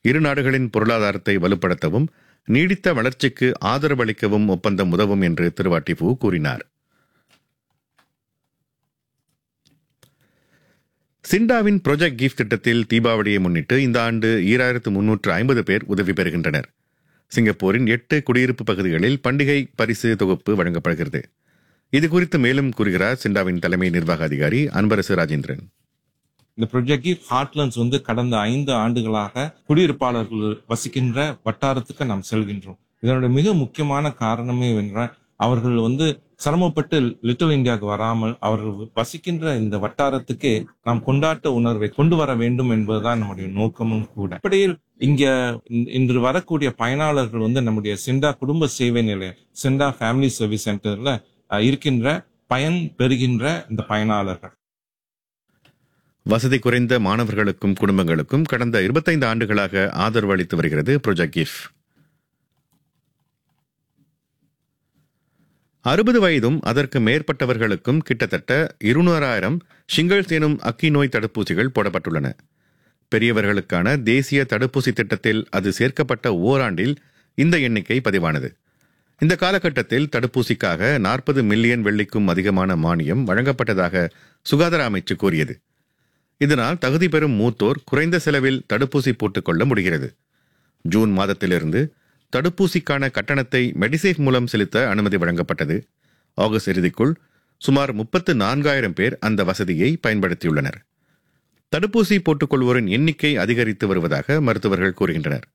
இரு நாடுகளின் பொருளாதாரத்தை வலுப்படுத்தவும் நீடித்த வளர்ச்சிக்கு ஆதரவளிக்கவும் ஒப்பந்தம் உதவும் என்று திரு வாட்டிஃபு கூறினார் சிண்டாவின் ப்ரொஜெக்ட் கிஃப்ட் திட்டத்தில் தீபாவளியை முன்னிட்டு இந்த ஆண்டு ஈராயிரத்து முன்னூற்று ஐம்பது பேர் உதவி பெறுகின்றனர் சிங்கப்பூரின் எட்டு குடியிருப்பு பகுதிகளில் பண்டிகை பரிசு தொகுப்பு வழங்கப்படுகிறது இது குறித்து மேலும் கூறுகிறார் சிண்டாவின் தலைமை நிர்வாக அதிகாரி அன்பரசு ராஜேந்திரன் இந்த ப்ரொஜெக்ட் ஹார்ட்லண்ட்ஸ் வந்து கடந்த ஐந்து ஆண்டுகளாக குடியிருப்பாளர்கள் வசிக்கின்ற வட்டாரத்துக்கு நாம் செல்கின்றோம் இதனுடைய மிக முக்கியமான காரணமே என்றால் அவர்கள் வந்து சிரமப்பட்டு லிட்டில் இந்தியாவுக்கு வராமல் அவர்கள் வசிக்கின்ற இந்த வட்டாரத்துக்கு நாம் கொண்டாட்ட உணர்வை கொண்டு வர வேண்டும் என்பதுதான் நம்முடைய நோக்கமும் கூட அப்படியில் இங்க இன்- இன்று வரக்கூடிய பயனாளர்கள் வந்து நம்முடைய சிண்டா குடும்ப சேவை நிலையம் சிண்டா ஃபேமிலி சர்வீஸ் சென்டர்ல அஹ், இருக்கின்ற பயன் பெறுகின்ற இந்த பயனாளர்கள் வசதி குறைந்த மாணவர்களுக்கும் குடும்பங்களுக்கும் கடந்த 25 ஆண்டுகளாக ஆதரவு அளித்து வருகிறது ப்ரொஜெக்ட் கிஃப் அறுபது வயதும் அதற்கு மேற்பட்டவர்களுக்கும் கிட்டத்தட்ட இருநூறாயிரம் ஷிங்கல்ஸ் எனும் அக்கி நோய் தடுப்பூசிகள் போடப்பட்டுள்ளன பெரியவர்களுக்கான தேசிய தடுப்பூசி திட்டத்தில் அது சேர்க்கப்பட்ட ஓராண்டில் இந்த எண்ணிக்கை பதிவானது இந்த காலகட்டத்தில் தடுப்பூசிக்காக நாற்பது மில்லியன் வெள்ளிக்கும் அதிகமான மானியம் வழங்கப்பட்டதாக சுகாதார அமைச்சு கூறியது இதனால் தகுதி பெறும் மூத்தோர் குறைந்த செலவில் தடுப்பூசி போட்டுக்கொள்ள முடிகிறது ஜூன் மாதத்திலிருந்து தடுப்பூசிக்கான கட்டணத்தை மெடிசேஃப் மூலம் செலுத்த அனுமதி வழங்கப்பட்டது ஆகஸ்ட் இறுதிக்குள் சுமார் முப்பத்து நான்காயிரம் பேர் அந்த வசதியை பயன்படுத்தியுள்ளனர் தடுப்பூசி போட்டுக்கொள்வோரின் எண்ணிக்கை அதிகரித்து வருவதாக மருத்துவர்கள் கூறுகின்றனர்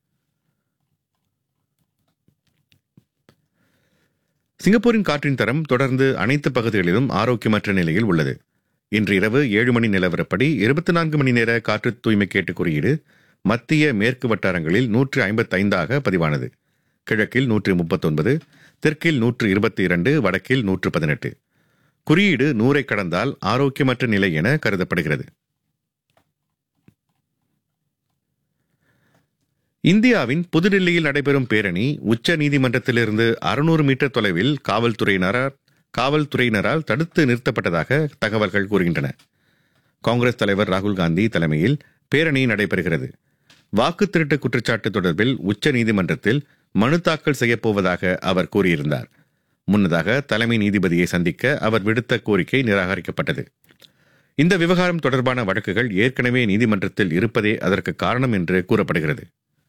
சிங்கப்பூரின் காற்றின் தரம் தொடர்ந்து அனைத்து பகுதிகளிலும் ஆரோக்கியமற்ற நிலையில் உள்ளது இன்று இரவு ஏழு மணி நிலவரப்படி இருபத்தி நான்கு மணி நேர காற்று தூய்மை கேட்டு குறியீடு மத்திய மேற்கு வட்டாரங்களில் நூற்று ஐம்பத்தைந்தாக பதிவானது கிழக்கில் நூற்று முப்பத்தொன்பது தெற்கில் நூற்று இருபத்தி இரண்டு வடக்கில் நூற்று பதினெட்டு குறியீடு நூறை கடந்தால் ஆரோக்கியமற்ற நிலை என கருதப்படுகிறது இந்தியாவின் புதுடில்லியில் நடைபெறும் பேரணி உச்ச நீதிமன்றத்திலிருந்து அறுநூறு மீட்டர் தொலைவில் காவல்துறையினரால் காவல்துறையினரால் தடுத்து நிறுத்தப்பட்டதாக தகவல்கள் கூறுகின்றன காங்கிரஸ் தலைவர் ராகுல் காந்தி தலைமையில் பேரணி நடைபெறுகிறது வாக்கு திருட்டு குற்றச்சாட்டு தொடர்பில் உச்ச நீதிமன்றத்தில் மனு தாக்கல் செய்யப்போவதாக அவர் கூறியிருந்தார் முன்னதாக தலைமை நீதிபதியை சந்திக்க அவர் விடுத்த கோரிக்கை நிராகரிக்கப்பட்டது இந்த விவகாரம் தொடர்பான வழக்குகள் ஏற்கனவே நீதிமன்றத்தில் இருப்பதே அதற்கு காரணம் என்று கூறப்படுகிறது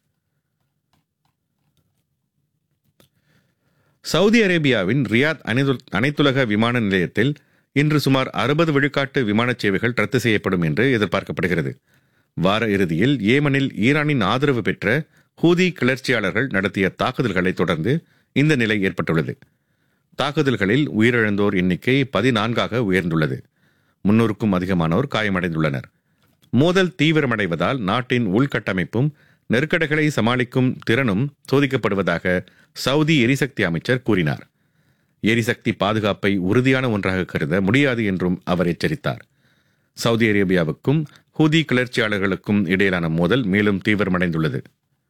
சவுதி அரேபியாவின் ரியாத் அனைத்து- அனைத்துலக விமான நிலையத்தில் இன்று சுமார் அறுபது விழுக்காட்டு விமானச் சேவைகள் ரத்து செய்யப்படும் என்று எதிர்பார்க்கப்படுகிறது வார இறுதியில் ஏமனில் ஈரானின் ஆதரவு பெற்ற ஹூதி கிளர்ச்சியாளர்கள் நடத்திய தாக்குதல்களை தொடர்ந்து இந்த நிலை ஏற்பட்டுள்ளது தாக்குதல்களில் உயிரிழந்தோர் எண்ணிக்கை பதினான்காக உயர்ந்துள்ளது முன்னூறுக்கும் அதிகமானோர் காயமடைந்துள்ளனர் மோதல் தீவிரமடைவதால் நாட்டின் உள்கட்டமைப்பும் நெருக்கடிகளை சமாளிக்கும் திறனும் சோதிக்கப்படுவதாக சவுதி எரிசக்தி அமைச்சர் கூறினார் எரிசக்தி பாதுகாப்பை உறுதியான ஒன்றாக கருத முடியாது என்றும் அவர் எச்சரித்தார் சவுதி அரேபியாவுக்கும் ஹூதி கிளர்ச்சியாளர்களுக்கும் இடையிலான மோதல் மேலும் தீவிரமடைந்துள்ளது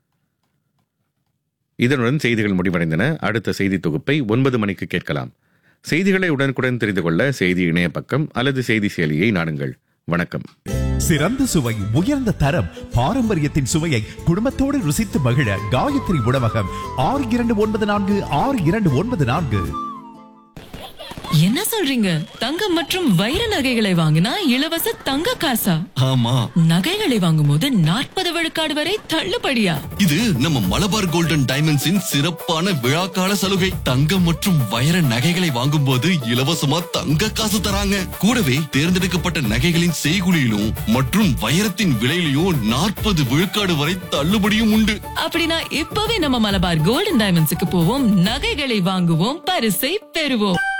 இதனுடன் செய்திகள் முடிவடைந்தன அடுத்த செய்தி தொகுப்பை ஒன்பது மணிக்கு கேட்கலாம் செய்திகளை உடனுக்குடன் தெரிந்து கொள்ள செய்தி இணைய பக்கம் அல்லது செய்தி செயலியை நாடுங்கள் வணக்கம் சிறந்த சுவை உயர்ந்த தரம் பாரம்பரியத்தின் சுவையை குடும்பத்தோடு ருசித்து மகிழ காயத்ரி உணவகம் ஆறு இரண்டு ஒன்பது நான்கு ஆறு இரண்டு ஒன்பது நான்கு என்ன சொல்றீங்க தங்கம் மற்றும் வைர நகைகளை வாங்கினா இலவச தங்க காசா ஆமா நகைகளை வாங்கும்போது நாற்பது விழுக்காடு வரை தள்ளுபடியா இது நம்ம மலபார் கோல்டன் டைமண்ட்ஸின் சிறப்பான விழாக்கால சலுகை தங்கம் மற்றும் வைர நகைகளை வாங்கும்போது இலவசமா தங்க காசு தராங்க கூடவே தேர்ந்தெடுக்கப்பட்ட நகைகளின் செய்குலியிலும் மற்றும் வைரத்தின் விலையிலும் நாற்பது விழுக்காடு வரை தள்ளுபடியும் உண்டு அப்படின்னா இப்பவே நம்ம மலபார் கோல்டன் டைமண்ட்ஸுக்கு போவோம் நகைகளை வாங்குவோம் பரிசை பெறுவோம்